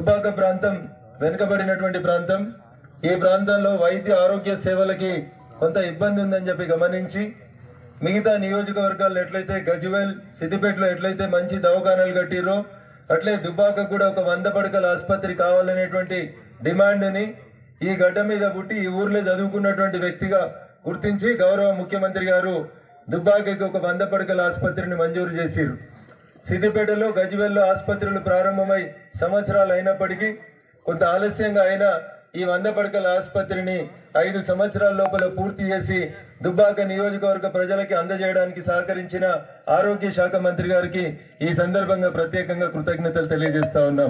దుబ్బాక ప్రాంతం వెనుకబడినటువంటి ప్రాంతం ఈ ప్రాంతంలో వైద్య ఆరోగ్య సేవలకి కొంత ఇబ్బంది ఉందని చెప్పి గమనించి మిగతా నియోజకవర్గాల్లో ఎట్లయితే గజ్వేల్ సిద్దిపేటలో ఎట్లయితే మంచి దవాఖానాలు కట్టిరో అట్లే దుబ్బాక కూడా ఒక వంద పడకల ఆసుపత్రి కావాలనేటువంటి డిమాండ్ ని ఈ గడ్డ మీద పుట్టి ఈ ఊర్లో చదువుకున్నటువంటి వ్యక్తిగా గుర్తించి గౌరవ ముఖ్యమంత్రి గారు దుబ్బాకకి ఒక వంద పడకల ఆసుపత్రిని మంజూరు చేసిరు సిద్దిపేటలో గజ్వేల్లో ఆసుపత్రులు ప్రారంభమై సంవత్సరాలు అయినప్పటికీ కొంత ఆలస్యంగా అయినా ఈ వంద పడకల ఆసుపత్రిని ఐదు సంవత్సరాల లోపల పూర్తి చేసి దుబ్బాక నియోజకవర్గ ప్రజలకి అందజేయడానికి సహకరించిన ఆరోగ్య శాఖ మంత్రి గారికి ఈ సందర్భంగా ప్రత్యేకంగా కృతజ్ఞతలు తెలియజేస్తా ఉన్నాం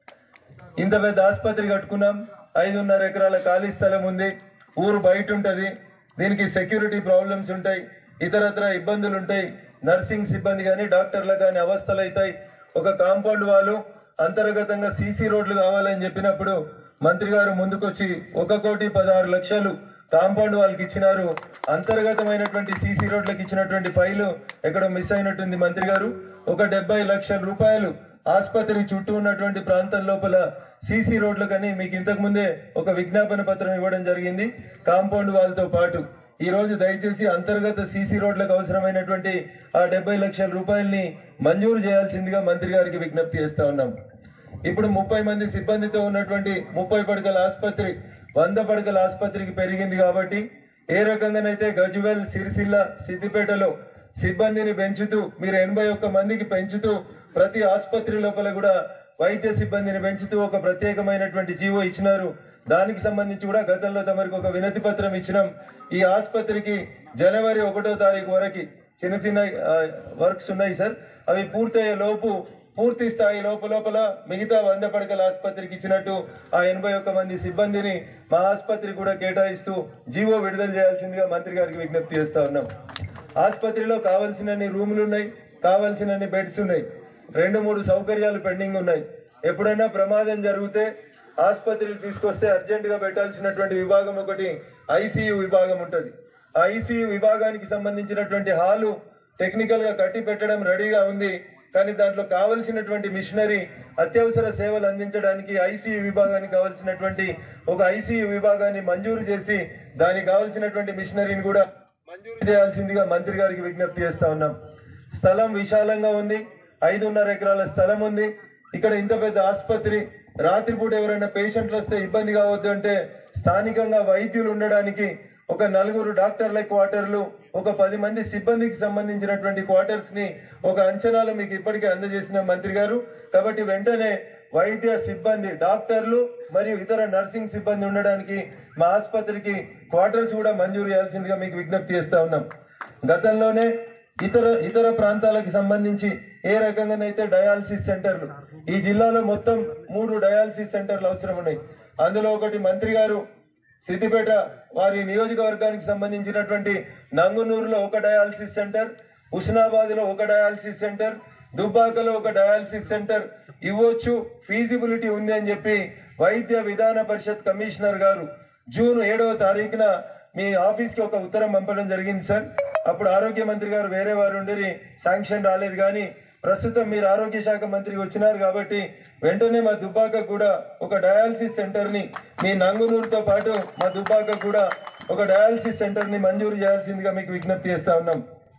ఇంత పెద్ద ఆసుపత్రి కట్టుకున్నాం ఐదున్నర ఎకరాల ఖాళీ స్థలం ఉంది ఊరు బయట ఉంటది దీనికి సెక్యూరిటీ ప్రాబ్లమ్స్ ఉంటాయి ఇతరత్ర ఇబ్బందులు ఉంటాయి నర్సింగ్ సిబ్బంది కానీ డాక్టర్లకు కానీ అవస్థలు అవుతాయి ఒక కాంపౌండ్ వాళ్ళు అంతర్గతంగా సీసీ రోడ్లు కావాలని చెప్పినప్పుడు మంత్రి గారు ముందుకొచ్చి ఒక కోటి పదహారు లక్షలు కాంపౌండ్ వాళ్ళకి ఇచ్చినారు అంతర్గతమైనటువంటి సీసీ రోడ్లకు ఇచ్చినటువంటి ఫైలు ఎక్కడో మిస్ అయినట్టుంది మంత్రి గారు ఒక డెబ్బై లక్షల రూపాయలు ఆసుపత్రి చుట్టూ ఉన్నటువంటి ప్రాంతం లోపల సీసీ రోడ్లకని మీకు ఇంతకు ముందే ఒక విజ్ఞాపన పత్రం ఇవ్వడం జరిగింది కాంపౌండ్ వాళ్ళతో పాటు ఈ రోజు దయచేసి అంతర్గత సీసీ రోడ్లకు అవసరమైనటువంటి ఆ డెబ్బై లక్షల రూపాయల్ని మంజూరు చేయాల్సిందిగా మంత్రి గారికి విజ్ఞప్తి చేస్తా ఉన్నాం ఇప్పుడు ముప్పై మంది సిబ్బందితో ఉన్నటువంటి ముప్పై పడకల ఆసుపత్రి వంద పడకల ఆసుపత్రికి పెరిగింది కాబట్టి ఏ రకంగానైతే గజ్వేల్ సిరిసిల్ల సిద్దిపేటలో సిబ్బందిని పెంచుతూ మీరు ఎనభై ఒక్క మందికి పెంచుతూ ప్రతి ఆసుపత్రి లోపల కూడా వైద్య సిబ్బందిని పెంచుతూ ఒక ప్రత్యేకమైనటువంటి జీవో ఇచ్చినారు దానికి సంబంధించి కూడా గతంలో తమరికి ఒక వినతి పత్రం ఇచ్చినాం ఈ ఆసుపత్రికి జనవరి ఒకటో తారీఖు వరకు చిన్న చిన్న వర్క్స్ ఉన్నాయి సార్ అవి పూర్తయ్యే లోపు పూర్తి స్థాయి లోపు లోపల మిగతా వంద పడకల ఆసుపత్రికి ఇచ్చినట్టు ఆ ఎనభై ఒక్క మంది సిబ్బందిని మా ఆసుపత్రికి కూడా కేటాయిస్తూ జీవో విడుదల చేయాల్సిందిగా మంత్రి గారికి విజ్ఞప్తి చేస్తా ఉన్నాం ఆసుపత్రిలో కావలసినన్ని రూములు ఉన్నాయి కావలసినన్ని బెడ్స్ ఉన్నాయి రెండు మూడు సౌకర్యాలు పెండింగ్ ఉన్నాయి ఎప్పుడైనా ప్రమాదం జరిగితే ఆసుపత్రికి తీసుకొస్తే అర్జెంట్ గా పెట్టాల్సినటువంటి విభాగం ఒకటి ఐసీయూ విభాగం ఉంటది ఆ ఐసీయూ విభాగానికి సంబంధించినటువంటి హాలు టెక్నికల్ గా కట్టి పెట్టడం రెడీగా ఉంది కానీ దాంట్లో కావలసినటువంటి మిషనరీ అత్యవసర సేవలు అందించడానికి ఐసీయూ విభాగానికి కావలసినటువంటి ఒక ఐసీయూ విభాగాన్ని మంజూరు చేసి దానికి కావలసినటువంటి మిషనరీని కూడా మంజూరు చేయాల్సిందిగా మంత్రి గారికి విజ్ఞప్తి చేస్తా ఉన్నాం స్థలం విశాలంగా ఉంది ఐదున్నర ఎకరాల స్థలం ఉంది ఇక్కడ ఇంత పెద్ద ఆసుపత్రి రాత్రిపూట ఎవరైనా పేషెంట్లు వస్తే ఇబ్బంది కావద్దు అంటే స్థానికంగా వైద్యులు ఉండడానికి ఒక నలుగురు డాక్టర్ల క్వార్టర్లు ఒక పది మంది సిబ్బందికి సంబంధించినటువంటి క్వార్టర్స్ ని ఒక అంచనాలు మీకు ఇప్పటికే అందజేసిన మంత్రి గారు కాబట్టి వెంటనే వైద్య సిబ్బంది డాక్టర్లు మరియు ఇతర నర్సింగ్ సిబ్బంది ఉండడానికి మా ఆసుపత్రికి క్వార్టర్స్ కూడా మంజూరు చేయాల్సిందిగా మీకు విజ్ఞప్తి చేస్తా ఉన్నాం గతంలోనే ఇతర ఇతర ప్రాంతాలకు సంబంధించి ఏ రకంగానైతే డయాలసిస్ సెంటర్లు ఈ జిల్లాలో మొత్తం మూడు డయాలసిస్ సెంటర్లు అవసరం ఉన్నాయి అందులో ఒకటి మంత్రి గారు సిద్దిపేట వారి నియోజకవర్గానికి సంబంధించినటువంటి నంగునూరులో ఒక డయాలసిస్ సెంటర్ ఉస్నాబాద్ లో ఒక డయాలసిస్ సెంటర్ దుబ్బాకలో ఒక డయాలసిస్ సెంటర్ ఇవ్వచ్చు ఫీజిబిలిటీ ఉంది అని చెప్పి వైద్య విధాన పరిషత్ కమిషనర్ గారు జూన్ ఏడవ తారీఖున మీ ఆఫీస్ కి ఒక ఉత్తరం పంపడం జరిగింది సార్ అప్పుడు ఆరోగ్య మంత్రి గారు వేరే వారు ఉండి శాంక్షన్ రాలేదు కానీ ప్రస్తుతం మీరు ఆరోగ్య శాఖ మంత్రికి వచ్చినారు కాబట్టి వెంటనే మా దుబ్బాక కూడా ఒక డయాలసిస్ సెంటర్ ని మీ నంగునూరుతో పాటు మా దుబ్బాక కూడా ఒక డయాలసిస్ సెంటర్ ని మంజూరు చేయాల్సిందిగా మీకు విజ్ఞప్తి చేస్తా ఉన్నాం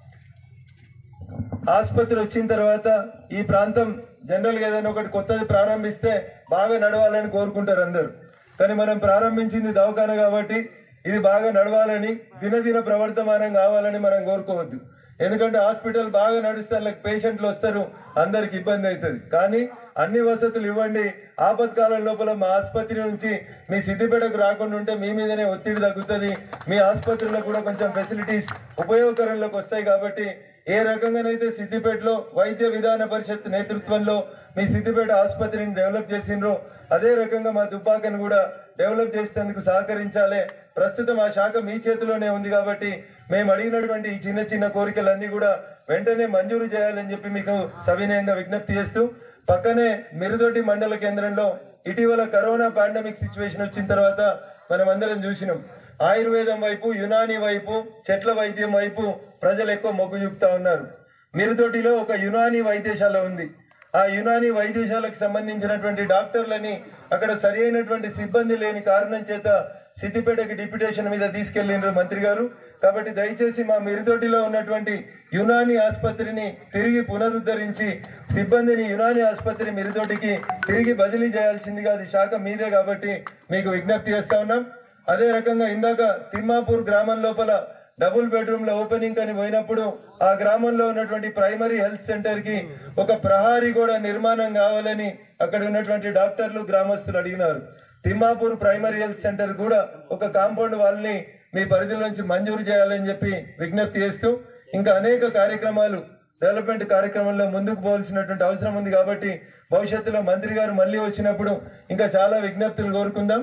ఆసుపత్రి వచ్చిన తర్వాత ఈ ప్రాంతం జనరల్ గా ఏదైనా ఒకటి కొత్తది ప్రారంభిస్తే బాగా నడవాలని కోరుకుంటారు అందరు కానీ మనం ప్రారంభించింది దవాఖాన కాబట్టి ఇది బాగా నడవాలని దినదిన ప్రవర్తమానం కావాలని మనం కోరుకోవద్దు ఎందుకంటే హాస్పిటల్ బాగా నడిస్తే అందులోకి పేషెంట్లు వస్తారు అందరికి ఇబ్బంది అవుతుంది కానీ అన్ని వసతులు ఇవ్వండి ఆపత్కాలం లోపల మా ఆసుపత్రి నుంచి మీ సిద్దిపేటకు రాకుండా ఉంటే మీ మీదనే ఒత్తిడి తగ్గుతుంది మీ ఆసుపత్రిలో కూడా కొంచెం ఫెసిలిటీస్ ఉపయోగకరంలోకి వస్తాయి కాబట్టి ఏ రకంగానైతే సిద్దిపేటలో వైద్య విధాన పరిషత్ నేతృత్వంలో మీ సిద్దిపేట ఆసుపత్రిని డెవలప్ చేసిండ్రో అదే రకంగా మా దుబ్బాకను కూడా డెవలప్ చేసేందుకు సహకరించాలి ప్రస్తుతం ఆ శాఖ మీ చేతిలోనే ఉంది కాబట్టి మేము అడిగినటువంటి ఈ చిన్న చిన్న కోరికలన్నీ కూడా వెంటనే మంజూరు చేయాలని చెప్పి మీకు సవినయంగా విజ్ఞప్తి చేస్తూ పక్కనే మిరుదొడ్డి మండల కేంద్రంలో ఇటీవల కరోనా పాండమిక్ సిచ్యువేషన్ వచ్చిన తర్వాత మనం అందరం చూసినాం ఆయుర్వేదం వైపు యునాని వైపు చెట్ల వైద్యం వైపు ప్రజలు ఎక్కువ మొగ్గు చూపుతా ఉన్నారు మిరుదొడ్డిలో ఒక యునాని వైద్యశాల ఉంది ఆ యునాని వైద్యశాలకు సంబంధించినటువంటి డాక్టర్లని అక్కడ సరి అయినటువంటి సిబ్బంది లేని కారణం చేత సిద్దిపేటకి డిప్యుటేషన్ మీద తీసుకెళ్లిండ్రు మంత్రి గారు కాబట్టి దయచేసి మా మిరుదొడ్డిలో ఉన్నటువంటి యునాని ఆసుపత్రిని తిరిగి పునరుద్ధరించి సిబ్బందిని యునాని ఆసుపత్రి మిరుదొడ్డికి తిరిగి బదిలీ చేయాల్సిందిగా అది శాఖ మీదే కాబట్టి మీకు విజ్ఞప్తి చేస్తా ఉన్నాం అదే రకంగా ఇందాక తిమ్మాపూర్ గ్రామం లోపల డబుల్ బెడ్రూమ్ లో ఓపెనింగ్ అని పోయినప్పుడు ఆ గ్రామంలో ఉన్నటువంటి ప్రైమరీ హెల్త్ సెంటర్ కి ఒక ప్రహారీ కూడా నిర్మాణం కావాలని అక్కడ ఉన్నటువంటి డాక్టర్లు గ్రామస్తులు అడిగినారు తిమ్మాపూర్ ప్రైమరీ హెల్త్ సెంటర్ కూడా ఒక కాంపౌండ్ వాళ్ళని మీ పరిధిలో నుంచి మంజూరు చేయాలని చెప్పి విజ్ఞప్తి చేస్తూ ఇంకా అనేక కార్యక్రమాలు డెవలప్మెంట్ కార్యక్రమంలో ముందుకు పోవాల్సినటువంటి అవసరం ఉంది కాబట్టి భవిష్యత్తులో మంత్రి గారు మళ్ళీ వచ్చినప్పుడు ఇంకా చాలా విజ్ఞప్తులు కోరుకుందాం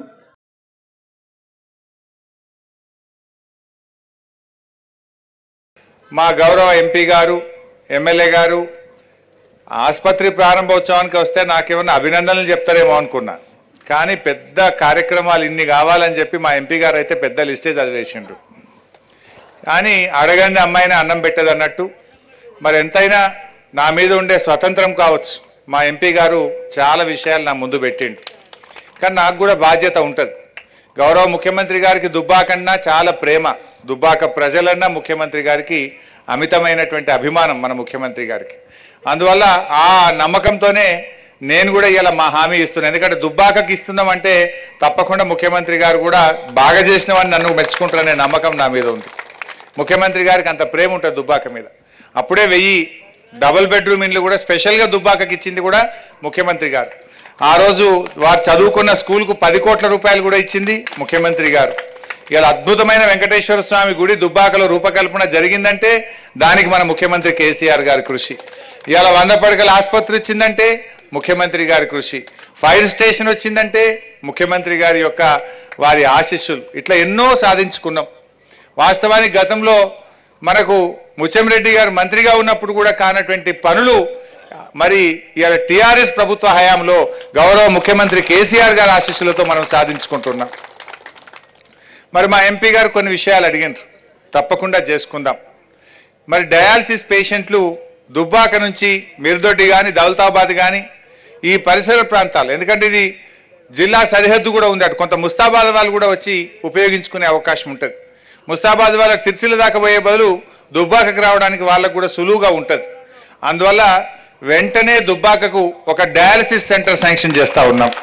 మా గౌరవ ఎంపీ గారు ఎమ్మెల్యే గారు ఆసుపత్రి ప్రారంభోత్సవానికి వస్తే నాకేమన్నా అభినందనలు చెప్తారేమో అనుకున్నా కానీ పెద్ద కార్యక్రమాలు ఇన్ని కావాలని చెప్పి మా ఎంపీ గారు అయితే పెద్ద లిస్టే చదివేసిండ్రు కానీ అడగండి అమ్మాయిని అన్నం పెట్టదు అన్నట్టు మరి ఎంతైనా నా మీద ఉండే స్వతంత్రం కావచ్చు మా ఎంపీ గారు చాలా విషయాలు నా ముందు పెట్టిండు కానీ నాకు కూడా బాధ్యత ఉంటుంది గౌరవ ముఖ్యమంత్రి గారికి దుబ్బాకన్నా చాలా ప్రేమ దుబ్బాక ప్రజలన్నా ముఖ్యమంత్రి గారికి అమితమైనటువంటి అభిమానం మన ముఖ్యమంత్రి గారికి అందువల్ల ఆ నమ్మకంతోనే నేను కూడా ఇలా మా హామీ ఇస్తున్నాను ఎందుకంటే దుబ్బాకకి ఇస్తున్నామంటే తప్పకుండా ముఖ్యమంత్రి గారు కూడా బాగా చేసినవని నన్ను మెచ్చుకుంటారనే నమ్మకం నా మీద ఉంది ముఖ్యమంత్రి గారికి అంత ప్రేమ ఉంటుంది దుబ్బాక మీద అప్పుడే వెయ్యి డబుల్ బెడ్రూమ్ ఇండ్లు కూడా స్పెషల్గా దుబ్బాకకి ఇచ్చింది కూడా ముఖ్యమంత్రి గారు ఆ రోజు వారు చదువుకున్న స్కూల్కు పది కోట్ల రూపాయలు కూడా ఇచ్చింది ముఖ్యమంత్రి గారు ఇలా అద్భుతమైన వెంకటేశ్వర స్వామి గుడి దుబ్బాకలో రూపకల్పన జరిగిందంటే దానికి మన ముఖ్యమంత్రి కేసీఆర్ గారి కృషి ఇవాళ వంద పడకల ఆసుపత్రి వచ్చిందంటే ముఖ్యమంత్రి గారి కృషి ఫైర్ స్టేషన్ వచ్చిందంటే ముఖ్యమంత్రి గారి యొక్క వారి ఆశీస్సులు ఇట్లా ఎన్నో సాధించుకున్నాం వాస్తవానికి గతంలో మనకు ముత్యంరెడ్డి గారు మంత్రిగా ఉన్నప్పుడు కూడా కానటువంటి పనులు మరి ఇవాళ టీఆర్ఎస్ ప్రభుత్వ హయాంలో గౌరవ ముఖ్యమంత్రి కేసీఆర్ గారి ఆశీస్సులతో మనం సాధించుకుంటున్నాం మరి మా ఎంపీ గారు కొన్ని విషయాలు అడిగినారు తప్పకుండా చేసుకుందాం మరి డయాలసిస్ పేషెంట్లు దుబ్బాక నుంచి మిర్దొడ్డి కానీ దౌలతాబాద్ కానీ ఈ పరిసర ప్రాంతాలు ఎందుకంటే ఇది జిల్లా సరిహద్దు కూడా ఉంది అటు కొంత ముస్తాబాద్ వాళ్ళు కూడా వచ్చి ఉపయోగించుకునే అవకాశం ఉంటుంది ముస్తాబాద్ వాళ్ళకి సిరిసిల్ల దాకా పోయే బదులు దుబ్బాకకు రావడానికి వాళ్ళకు కూడా సులువుగా ఉంటుంది అందువల్ల వెంటనే దుబ్బాకకు ఒక డయాలసిస్ సెంటర్ శాంక్షన్ చేస్తా ఉన్నాం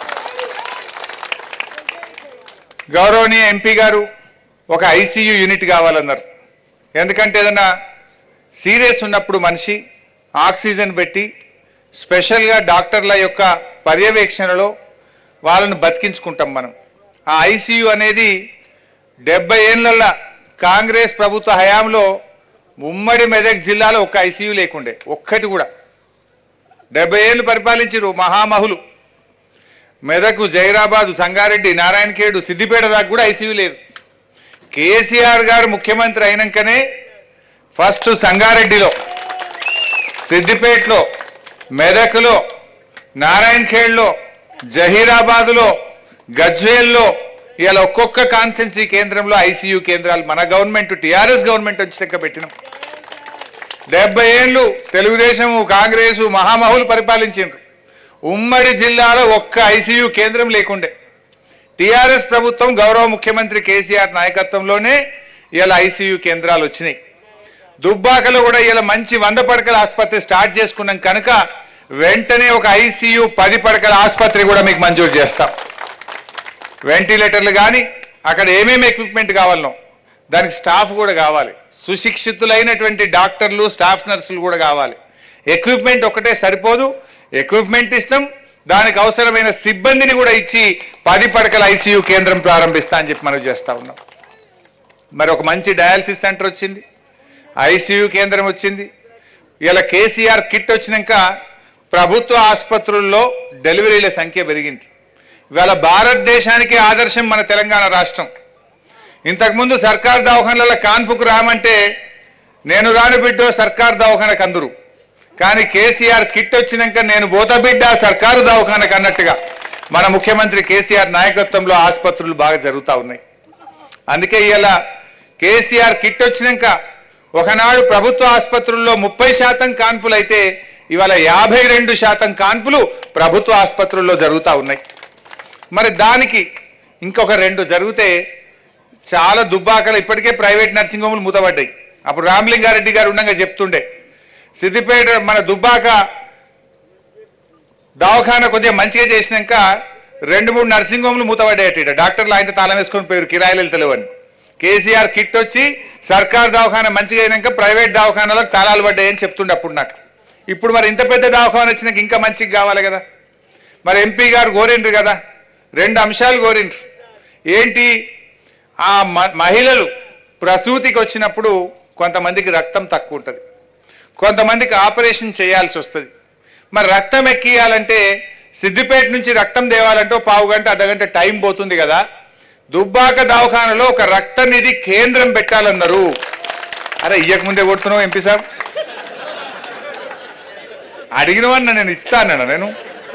గౌరవనీయ ఎంపీ గారు ఒక ఐసీయూ యూనిట్ కావాలన్నారు ఎందుకంటే ఏదైనా సీరియస్ ఉన్నప్పుడు మనిషి ఆక్సిజన్ పెట్టి స్పెషల్గా డాక్టర్ల యొక్క పర్యవేక్షణలో వాళ్ళను బతికించుకుంటాం మనం ఆ ఐసీయూ అనేది డెబ్బై ఏళ్ళ కాంగ్రెస్ ప్రభుత్వ హయాంలో ఉమ్మడి మెదక్ జిల్లాలో ఒక్క ఐసీయూ లేకుండే ఒక్కటి కూడా డెబ్బై ఏళ్ళు పరిపాలించారు మహామహులు మెదకు జైరాబాదు సంగారెడ్డి నారాయణఖేడు సిద్దిపేట దాకా కూడా ఐసీయూ లేదు కేసీఆర్ గారు ముఖ్యమంత్రి అయినాకనే ఫస్ట్ సంగారెడ్డిలో సిద్దిపేటలో మెదక్లో నారాయణఖేడ్లో జహీరాబాద్లో గజ్వేల్లో ఇలా ఒక్కొక్క కాన్సెన్సీ కేంద్రంలో ఐసీయూ కేంద్రాలు మన గవర్నమెంట్ టీఆర్ఎస్ గవర్నమెంట్ వచ్చాక పెట్టినాం డెబ్బై ఏళ్ళు తెలుగుదేశం కాంగ్రెస్ మహామహులు పరిపాలించిండ్రు ఉమ్మడి జిల్లాలో ఒక్క ఐసీయూ కేంద్రం లేకుండే టీఆర్ఎస్ ప్రభుత్వం గౌరవ ముఖ్యమంత్రి కేసీఆర్ నాయకత్వంలోనే ఇలా ఐసీయూ కేంద్రాలు వచ్చినాయి దుబ్బాకలో కూడా ఇలా మంచి వంద పడకల ఆసుపత్రి స్టార్ట్ చేసుకున్నాం కనుక వెంటనే ఒక ఐసీయూ పది పడకల ఆసుపత్రి కూడా మీకు మంజూరు చేస్తాం వెంటిలేటర్లు కానీ అక్కడ ఏమేమి ఎక్విప్మెంట్ కావాలనో దానికి స్టాఫ్ కూడా కావాలి సుశిక్షితులైనటువంటి డాక్టర్లు స్టాఫ్ నర్సులు కూడా కావాలి ఎక్విప్మెంట్ ఒకటే సరిపోదు ఎక్విప్మెంట్ ఇస్తాం దానికి అవసరమైన సిబ్బందిని కూడా ఇచ్చి పది పడకల ఐసీయూ కేంద్రం ప్రారంభిస్తా అని చెప్పి మనం చేస్తా ఉన్నాం మరి ఒక మంచి డయాలసిస్ సెంటర్ వచ్చింది ఐసీయూ కేంద్రం వచ్చింది ఇలా కేసీఆర్ కిట్ వచ్చినాక ప్రభుత్వ ఆసుపత్రుల్లో డెలివరీల సంఖ్య పెరిగింది ఇవాళ భారతదేశానికి ఆదర్శం మన తెలంగాణ రాష్ట్రం ఇంతకుముందు సర్కార్ దవాఖానల కాన్పుకు రామంటే నేను రాను బిడ్డో సర్కార్ దవాఖానకు అందరు కానీ కేసీఆర్ కిట్ వచ్చినాక నేను పోత బిడ్డ సర్కారు దవాఖానకు అన్నట్టుగా మన ముఖ్యమంత్రి కేసీఆర్ నాయకత్వంలో ఆసుపత్రులు బాగా జరుగుతూ ఉన్నాయి అందుకే ఇలా కేసీఆర్ కిట్ వచ్చినాక ఒకనాడు ప్రభుత్వ ఆసుపత్రుల్లో ముప్పై శాతం కాన్పులైతే ఇవాళ యాభై రెండు శాతం కాన్పులు ప్రభుత్వ ఆసుపత్రుల్లో జరుగుతూ ఉన్నాయి మరి దానికి ఇంకొక రెండు జరిగితే చాలా దుబ్బాకలు ఇప్పటికే ప్రైవేట్ నర్సింగ్ హోమ్లు మూతపడ్డాయి అప్పుడు రామలింగారెడ్డి గారు ఉండగా చెప్తుండే సిద్దిపేట మన దుబ్బాక దవాఖాన కొద్దిగా మంచిగా చేసినాక రెండు మూడు నర్సింగ్ హోమ్లు మూతపడ్డాయట డాక్టర్లు ఆయన తాళం వేసుకొని పోయారు కిరాయిలు వెళ్తలేవు అని కేసీఆర్ కిట్ వచ్చి సర్కార్ దవాఖాన మంచిగా అయినాక ప్రైవేట్ దవాఖానాలకు తాళాలు పడ్డాయని చెప్తుండే అప్పుడు నాకు ఇప్పుడు మరి ఇంత పెద్ద దవాఖాన వచ్చినాక ఇంకా మంచిగా కావాలి కదా మరి ఎంపీ గారు కోరిండ్రు కదా రెండు అంశాలు కోరిండ్రు ఏంటి ఆ మ- మహిళలు ప్రసూతికి వచ్చినప్పుడు కొంతమందికి రక్తం తక్కువ ఉంటుంది కొంతమందికి ఆపరేషన్ చేయాల్సి వస్తుంది మరి రక్తం ఎక్కియాలంటే సిద్దిపేట నుంచి రక్తం తేవాలంటే ఓ పావు గంట అర్ధగంట టైం పోతుంది కదా దుబ్బాక దవాఖానలో ఒక రక్త నిధి కేంద్రం పెట్టాలన్నారు అరే ఇయ్యక ముందే కొడుతున్నావు ఎంపీ సాబ్ అడిగినవన్న నేను ఇస్తానన్నా నేను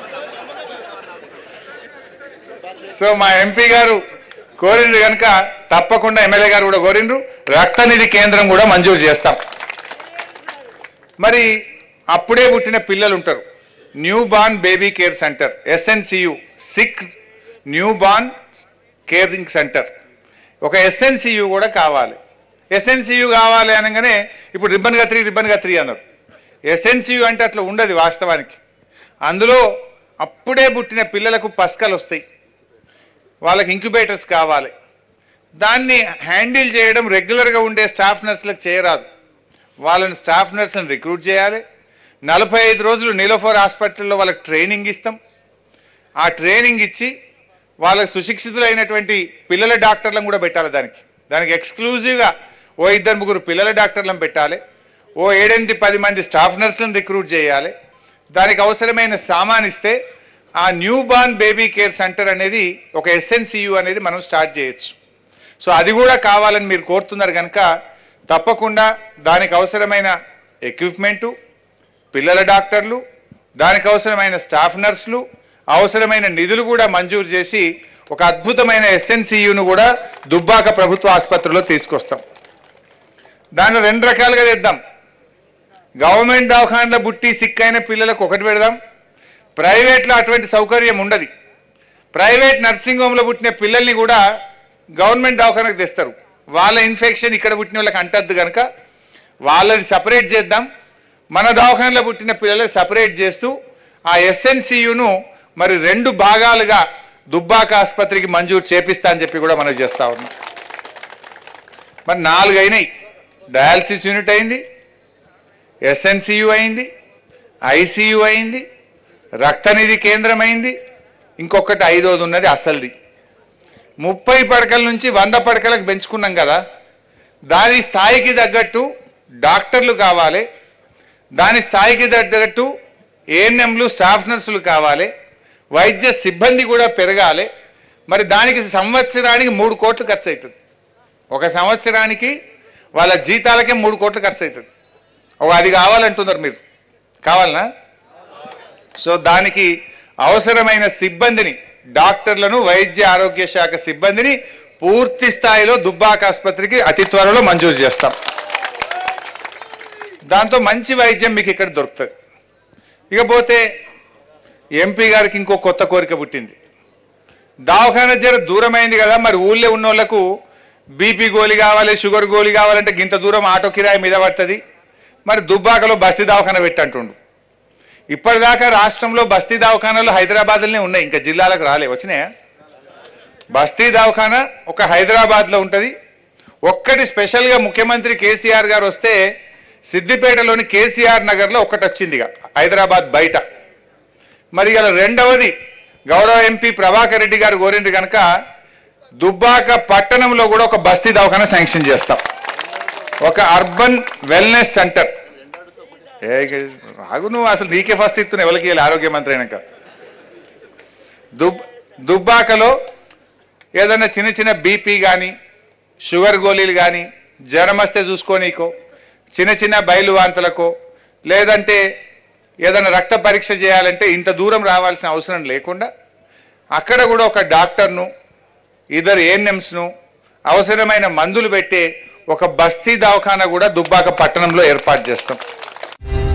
సో మా ఎంపీ గారు కోరిండ్రు కనుక తప్పకుండా ఎమ్మెల్యే గారు కూడా కోరిండ్రు రక్త నిధి కేంద్రం కూడా మంజూరు చేస్తాం మరి అప్పుడే పుట్టిన పిల్లలు ఉంటారు newborn baby care centre SNCU sick newborn caring centre ఒక ఎస్ఎన్సియు కూడా కావాలి ఎస్ఎన్సియు కావాలి అనగానే ఇప్పుడు రిబ్బన్ గత్రి రిబ్బన్ గత్రి అన్నారు ఎస్ఎన్సియు అంటే అట్లా ఉండదు వాస్తవానికి అందులో అప్పుడే పుట్టిన పిల్లలకు పస్కలు వస్తాయి వాళ్ళకి ఇంక్యుబేటర్స్ కావాలి దాన్ని హ్యాండిల్ చేయడం రెగ్యులర్గా ఉండే స్టాఫ్ నర్సులకు చేయరాదు వాళ్ళని స్టాఫ్ నర్సులను రిక్రూట్ చేయాలి నలభై ఐదు రోజులు నీలోఫర్ హాస్పిటల్లో వాళ్ళకి ట్రైనింగ్ ఇస్తాం ఆ ట్రైనింగ్ ఇచ్చి వాళ్ళకి సుశిక్షితులైనటువంటి పిల్లల డాక్టర్లను కూడా పెట్టాలి దానికి దానికి ఎక్స్క్లూజివ్గా ఓ ఇద్దరు ముగ్గురు పిల్లల డాక్టర్లను పెట్టాలి ఓ ఏడెనిమిది పది మంది స్టాఫ్ నర్సులను రిక్రూట్ చేయాలి దానికి అవసరమైన సామాన్ ఇస్తే ఆ newborn baby care centre అనేది ఒక ఎస్ఎన్సియు అనేది మనం స్టార్ట్ చేయొచ్చు సో అది కూడా కావాలని మీరు కోరుతున్నారు కనుక తప్పకుండా దానికి అవసరమైన ఎక్విప్మెంటు పిల్లల డాక్టర్లు దానికి అవసరమైన స్టాఫ్ నర్సులు అవసరమైన నిధులు కూడా మంజూరు చేసి ఒక అద్భుతమైన ఎస్ఎన్సియును కూడా దుబ్బాక ప్రభుత్వ ఆసుపత్రిలో తీసుకొస్తాం దాన్ని రెండు రకాలుగా తెద్దాం గవర్నమెంట్ దవాఖానలో బుట్టి సిక్ అయిన పిల్లలకు ఒకటి పెడదాం ప్రైవేట్లో అటువంటి సౌకర్యం ఉండదు ప్రైవేట్ నర్సింగ్ హోమ్లో పుట్టిన పిల్లల్ని కూడా గవర్నమెంట్ దవాఖానకు తెస్తారు వాళ్ళ ఇన్ఫెక్షన్ ఇక్కడ పుట్టిన వాళ్ళకి అంటద్దు కనుక వాళ్ళది సపరేట్ చేద్దాం మన దవాఖానలో పుట్టిన పిల్లలు సపరేట్ చేస్తూ ఆ ఎస్ఎన్సియును మరి రెండు భాగాలుగా దుబ్బాక ఆసుపత్రికి మంజూరు చేపిస్తా అని చెప్పి కూడా మనం చేస్తా ఉన్నాం మరి నాలుగు అయినాయి డయాలసిస్ యూనిట్ అయింది ఎస్ఎన్సియు అయింది ఐసియు అయింది రక్తనిధి కేంద్రం అయింది ఇంకొకటి ఐదోది ఉన్నది అసలుది ముప్పై పడకల నుంచి వంద పడకలకు పెంచుకున్నాం కదా దాని స్థాయికి తగ్గట్టు డాక్టర్లు కావాలి దాని స్థాయికి తగ్గట్టు ఏఎన్ఎంలు స్టాఫ్ నర్సులు కావాలి వైద్య సిబ్బంది కూడా పెరగాలి మరి దానికి సంవత్సరానికి మూడు కోట్లు ఖర్చు అవుతుంది ఒక సంవత్సరానికి వాళ్ళ జీతాలకే మూడు కోట్లు ఖర్చు అవుతుంది ఓ అది కావాలంటున్నారు మీరు కావాలనా సో దానికి అవసరమైన సిబ్బందిని డాక్టర్లను వైద్య ఆరోగ్య శాఖ సిబ్బందిని పూర్తి స్థాయిలో దుబ్బాక ఆసుపత్రికి అతి త్వరలో మంజూరు చేస్తాం దాంతో మంచి వైద్యం మీకు ఇక్కడ దొరుకుతుంది ఇకపోతే ఎంపీ గారికి ఇంకో కొత్త కోరిక పుట్టింది దవాఖాన జర దూరమైంది కదా మరి ఊళ్ళో ఉన్న వాళ్ళకు బీపీ గోళీ కావాలి షుగర్ గోళీ కావాలంటే గింత దూరం ఆటో కిరాయి మీద పడుతుంది మరి దుబ్బాకలో బస్తీ దవాఖాన పెట్టంటుండు ఇప్పటిదాకా రాష్ట్రంలో బస్తీ దవాఖానాలు హైదరాబాద్లోనే ఉన్నాయి ఇంకా జిల్లాలకు రాలే వచ్చినాయా బస్తీ దవాఖాన ఒక హైదరాబాద్లో ఉంటుంది ఒక్కటి స్పెషల్గా ముఖ్యమంత్రి కేసీఆర్ గారు వస్తే సిద్దిపేటలోని కేసీఆర్ నగర్లో ఒకటి వచ్చింది ఇక హైదరాబాద్ బయట మరి ఇలా రెండవది గౌరవ ఎంపీ ప్రభాకర్ రెడ్డి గారు కోరింది కనుక దుబ్బాక పట్టణంలో కూడా ఒక బస్తీ దవాఖాన శాంక్షన్ చేస్తాం ఒక అర్బన్ వెల్నెస్ సెంటర్ ఏ ఇక రాగు నువ్వు అసలు నీకే ఫస్ట్ ఇస్తున్నావు ఎవరికి ఇవ్వాలి ఆరోగ్య మంత్రి అయినాక దుబ్ దుబ్బాకలో ఏదైనా చిన్న చిన్న బీపీ కానీ షుగర్ గోళీలు కానీ జ్వరం వస్తే చూసుకోనీకో చిన్న చిన్న బయలు వాంతులకో లేదంటే ఏదైనా రక్త పరీక్ష చేయాలంటే ఇంత దూరం రావాల్సిన అవసరం లేకుండా అక్కడ కూడా ఒక డాక్టర్ను ఇద్దరు ఏఎన్ఎంస్ను అవసరమైన మందులు పెట్టే ఒక బస్తీ దవాఖాన కూడా దుబ్బాక పట్టణంలో ఏర్పాటు చేస్తాం